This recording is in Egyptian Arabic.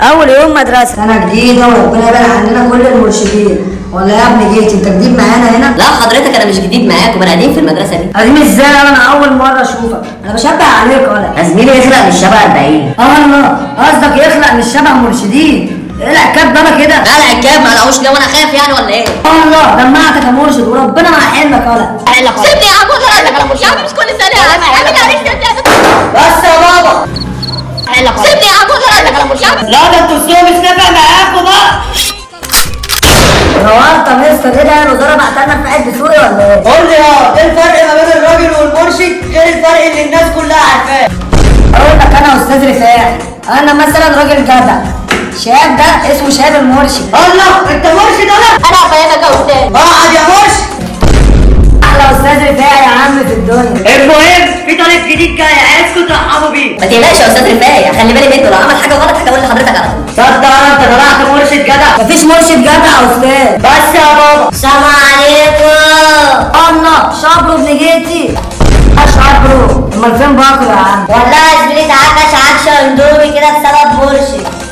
اول يوم مدرسه سنة جديدة وربنا يبعد عننا كل المرشدين ولا يا ابني جيت انت جديد معانا هنا؟ لا حضرتك انا مش جديد معاكم انا قديم في المدرسه دي قديم ازاي انا اول مرة اشوفك انا بشبه عليك ولا يا زميلي يخلق مش شبه 40 اه الله قصدك يخلق مش شبه مرشدين ايه العكاب ده كده؟ لا العكاب ما لقوش ليه وانا خايف يعني ولا ايه؟ اه الله دمعتك يا مرشد وربنا ما هيحلك ولا سيبني يا عم يا عم مش كل سنه يا عم يا عم بس يا بابا سيبني يا عم يا عم لا ده انتوا السوق مش نافع معاكم بقى نورت يا مستر ايه ده الوزاره بعتنا في عد سوري ولا ايه؟ قول لي اه ايه الفرق ما بين الراجل والمرشد غير الفرق اللي الناس كلها عارفاه اقول لك انا استاذ رفاعي انا مثلا راجل جدع شهاب ده اسمه شهاب المرشد الله انت مرشد انا انا هفهمك يا استاذ اقعد يا مرشد احلى استاذ رفاعي يا عم في الدنيا المهم في طريق جديد جاي عايزكم ترحبوا بيه ما تقلقش يا استاذ رفاعي خلي بالي منه لو عمل حاجه غلط هقول لحضرتك على طول صدق انت طلعت مرشد جدع مفيش مرشد جدع يا استاذ بس يا بابا السلام عليكم الله شابرو ابن جيتي شابرو امال فين باكل يا عم والله يا زميلي تعالى عكش اندومي كده بسبب مرشد